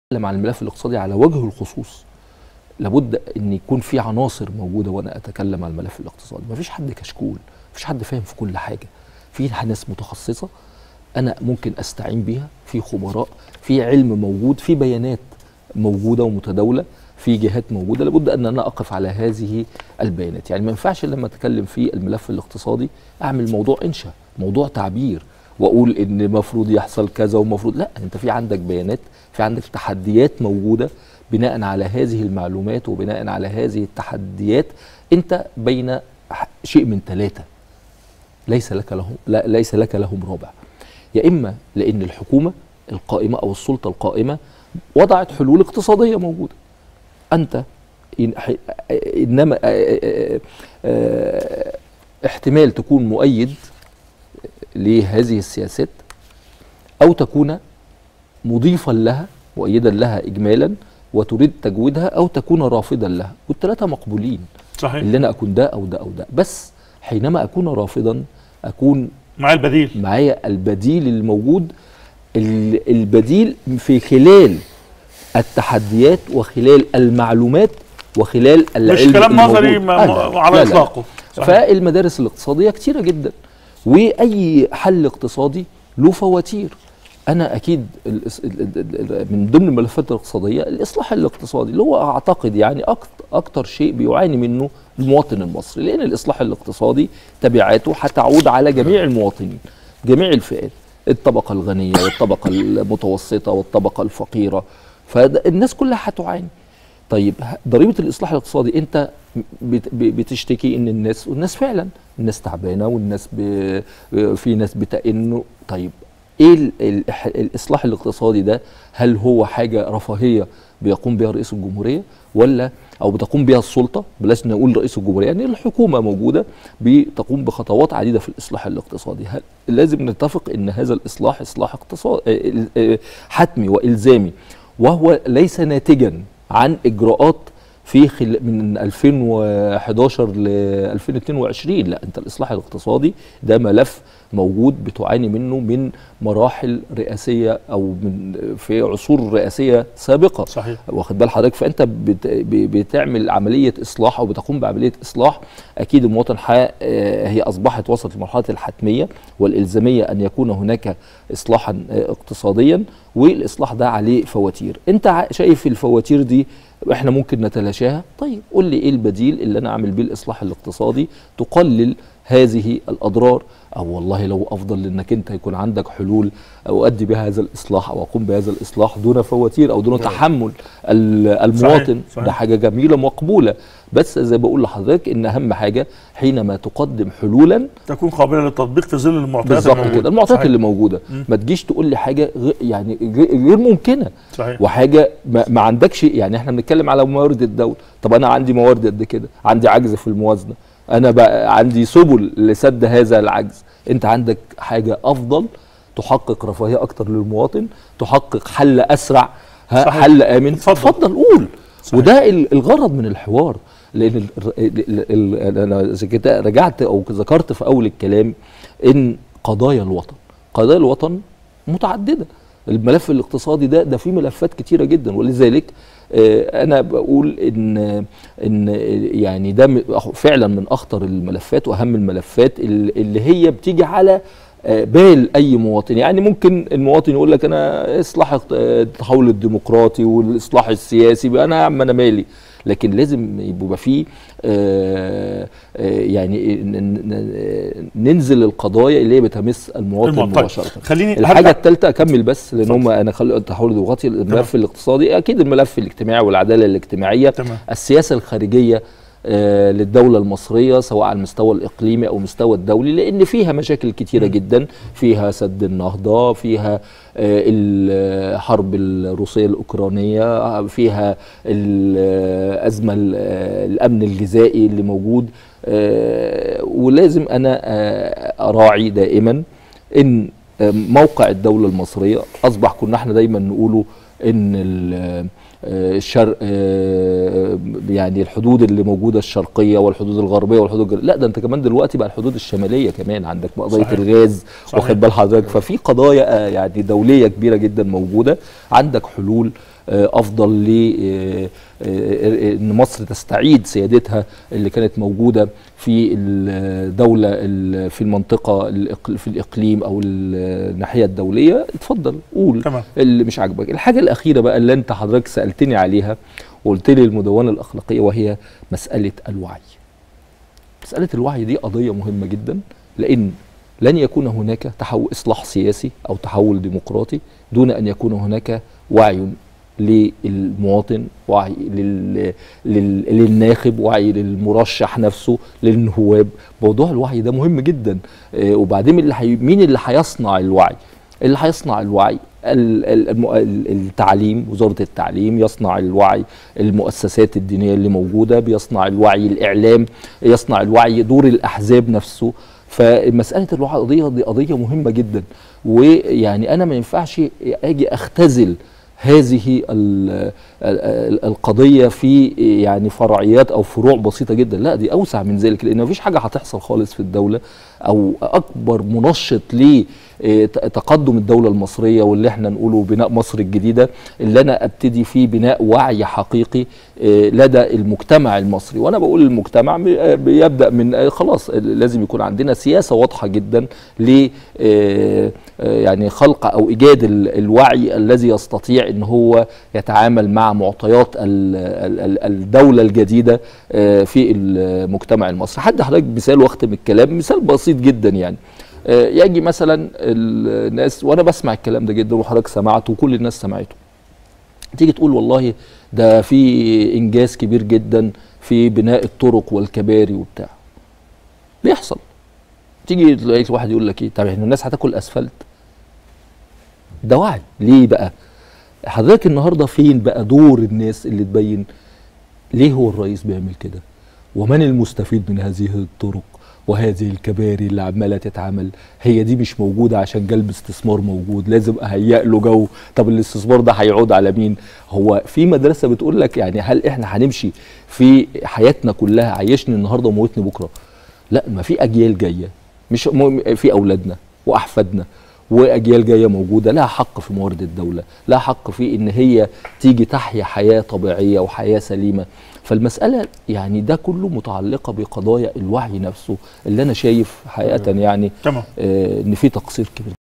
اتكلم عن الملف الاقتصادي على وجه الخصوص لابد ان يكون في عناصر موجوده وانا اتكلم عن الملف الاقتصادي مفيش حد كشكول مفيش حد فاهم في كل حاجه في ناس متخصصه انا ممكن استعين بيها في خبراء في علم موجود في بيانات موجوده ومتداوله في جهات موجوده لابد ان انا اقف على هذه البيانات يعني ما ينفعش لما اتكلم في الملف الاقتصادي اعمل موضوع انشاء موضوع تعبير واقول ان المفروض يحصل كذا ومفروض لا انت في عندك بيانات في عندك تحديات موجوده بناء على هذه المعلومات وبناء على هذه التحديات انت بين شيء من ثلاثه ليس لك لهم لا ليس لك لهم رابع يا اما لان الحكومه القائمه او السلطه القائمه وضعت حلول اقتصاديه موجوده انت إن انما احتمال تكون مؤيد لهذه السياسات او تكون مضيفا لها مؤيدا لها اجمالا وتريد تجويدها او تكون رافضا لها والثلاثه مقبولين صحيح اللي انا اكون ده او ده او ده بس حينما اكون رافضا اكون مع البديل معايا البديل الموجود البديل في خلال التحديات وخلال المعلومات وخلال العلم مش كلام نظري الموجود. ما- آه، لا، على لا، لا. اطلاقه صحيح. فالمدارس الاقتصاديه كتيره جدا واي حل اقتصادي له فواتير انا اكيد الاس- ال- ال- ال- من ضمن الملفات الاقتصاديه الاصلاح الاقتصادي اللي هو اعتقد يعني اكتر, اكتر شيء بيعاني منه المواطن المصري لان الاصلاح الاقتصادي تبعاته هتعود على جميع المواطنين جميع الفئات الطبقه الغنيه والطبقه المتوسطه والطبقه الفقيره فالناس كلها هتعاني طيب ه- ضريبه الاصلاح الاقتصادي انت بت- ب- بتشتكي ان الناس والناس فعلا الناس تعبانه والناس ب... في ناس بتئن طيب ايه ال... ال... الاصلاح الاقتصادي ده هل هو حاجه رفاهيه بيقوم بها رئيس الجمهوريه ولا او بتقوم بها السلطه بلاش نقول رئيس الجمهوريه يعني الحكومه موجوده بتقوم بخطوات عديده في الاصلاح الاقتصادي هل لازم نتفق ان هذا الاصلاح اصلاح اقتصادي حتمي والزامي وهو ليس ناتجا عن اجراءات في خل... من 2011 ل 2022 لا انت الاصلاح الاقتصادي ده ملف موجود بتعاني منه من مراحل رئاسيه او من في عصور رئاسيه سابقه صحيح واخد بال حضرتك فانت بت... ب- بتعمل عمليه اصلاح او بتقوم بعمليه اصلاح اكيد المواطن ح... آه، هي اصبحت وصلت لمرحله الحتميه والالزاميه ان يكون هناك اصلاحا آه، اقتصاديا والاصلاح ده عليه فواتير انت ع- شايف الفواتير دي احنا ممكن نتلاشاها طيب قول لي ايه البديل اللي انا اعمل بيه الاصلاح الاقتصادي تقلل هذه الاضرار او والله لو افضل انك انت يكون عندك حلول اؤدي بها هذا الاصلاح او اقوم بهذا الاصلاح دون فواتير او دون تحمل ال- المواطن صحيح. ده حاجه جميله مقبوله بس زي بقول لحضرتك ان اهم حاجه حينما تقدم حلولا تكون قابله للتطبيق في ظل المعطيات بالظبط الموجودة. كده المعطيات صحيح. اللي موجوده مم. ما تجيش تقول لي حاجه غ- يعني غ- غير ممكنه صحيح وحاجه ما, ما عندكش يعني احنا بنتكلم على موارد الدوله طب انا عندي موارد قد كده عندي عجز في الموازنه انا بقى عندي سبل لسد هذا العجز انت عندك حاجه افضل تحقق رفاهيه اكتر للمواطن تحقق حل اسرع ها صحيح. حل امن اتفضل. اتفضل قول صحيح. وده ال- الغرض من الحوار لان ال- ال- ال- انا زي كده رجعت او ذكرت في اول الكلام ان قضايا الوطن قضايا الوطن متعدده الملف الاقتصادي ده ده فيه ملفات كتيره جدا ولذلك آه، انا بقول ان ان يعني ده م- فعلا من اخطر الملفات واهم الملفات اللي اللي هي بتيجي على آه، بال اي مواطن يعني ممكن المواطن يقول لك انا اصلاح اقت- آه، التحول الديمقراطي والاصلاح السياسي بقى انا يا عم انا مالي لكن لازم يبقى فيه آه، آه، يعني ن- ن- ننزل القضايا اللي هي بتمس المواطن المواطن. طيب، مباشره خليني الحاجه هرجع- الثالثه اكمل بس لان اتفضل. هم انا خلي التحول الديمقراطي الملف الاقتصادي اكيد الملف الاجتماعي والعداله الاجتماعيه تمام السياسه الخارجيه آه، للدولة المصرية سواء على المستوى الإقليمي أو المستوى الدولي لأن فيها مشاكل كتيرة جدا فيها سد النهضة فيها آه، الحرب الروسية الأوكرانية فيها الأزمة ال- آه، الأمن الغذائي اللي موجود آه، ولازم أنا آه، أراعي دائما إن آه، موقع الدولة المصرية أصبح كنا احنا دايما نقوله إن ال- آه، الشرق آه، يعني الحدود اللي موجوده الشرقيه والحدود الغربيه والحدود الجر... لا ده انت كمان دلوقتي بقى الحدود الشماليه كمان عندك قضيه صحيح. الغاز صحيح. واخد بال حضرتك ففي قضايا آه، يعني دوليه كبيره جدا موجوده عندك حلول آه، افضل ل آه، آه، ان مصر تستعيد سيادتها اللي كانت موجوده في الدوله ال- في المنطقه الإق- في الاقليم او الناحيه الدوليه اتفضل قول تمام اللي مش عاجبك الحاجه الاخيره بقى اللي انت حضرتك سالتني عليها وقلت لي المدونه الاخلاقيه وهي مساله الوعي مساله الوعي دي قضيه مهمه جدا لان لن يكون هناك تحول اصلاح سياسي او تحول ديمقراطي دون ان يكون هناك وعي للمواطن وعي لل... لل... للناخب وعي للمرشح نفسه للنواب موضوع الوعي ده مهم جدا آه وبعدين اللي حي... مين اللي هيصنع الوعي اللي هيصنع الوعي ال- ال- الم- ال- التعليم وزارة التعليم يصنع الوعي المؤسسات الدينية اللي موجودة بيصنع الوعي الإعلام يصنع الوعي دور الأحزاب نفسه فمسألة الوعي قضية دي قضية مهمة جدا ويعني أنا ما ينفعش أجي أختزل هذه ال- ال- القضية في يعني فرعيات أو فروع بسيطة جدا لا دي أوسع من ذلك لأن مفيش حاجة هتحصل خالص في الدولة أو أكبر منشط لتقدم الدولة المصرية واللي احنا نقوله بناء مصر الجديدة اللي أنا أبتدي فيه بناء وعي حقيقي آه، لدى المجتمع المصري وأنا بقول المجتمع م- آه، بيبدأ من آه، خلاص آه، لازم يكون عندنا سياسة واضحة جدا ل آه، آه، يعني خلق أو إيجاد ال- الوعي الذي يستطيع ان هو يتعامل مع معطيات ال- ال- ال- الدوله الجديده آه، في المجتمع المصري حد حضرتك مثال واختم الكلام مثال بسيط جدا يعني آه، يجي مثلا الناس وانا بسمع الكلام ده جدا وحضرتك سمعته وكل الناس سمعته تيجي تقول والله ده في انجاز كبير جدا في بناء الطرق والكباري وبتاع بيحصل تيجي تلاقي واحد يقول لك ايه طب احنا الناس هتاكل اسفلت ده وعي ليه بقى حضرتك النهارده فين بقى دور الناس اللي تبين ليه هو الرئيس بيعمل كده ومن المستفيد من هذه الطرق وهذه الكباري اللي عماله تتعمل هي دي مش موجوده عشان جلب استثمار موجود لازم اهيئ له جو طب الاستثمار ده هيعود على مين هو في مدرسه بتقول لك يعني هل احنا هنمشي في حياتنا كلها عيشني النهارده وموتني بكره لا ما في اجيال جايه مش م- في اولادنا واحفادنا واجيال جايه موجوده لها حق في موارد الدوله لها حق في ان هي تيجي تحيا حياه طبيعيه وحياه سليمه فالمساله يعني ده كله متعلقه بقضايا الوعي نفسه اللي انا شايف حقيقه يعني تمام آه ان في تقصير كبير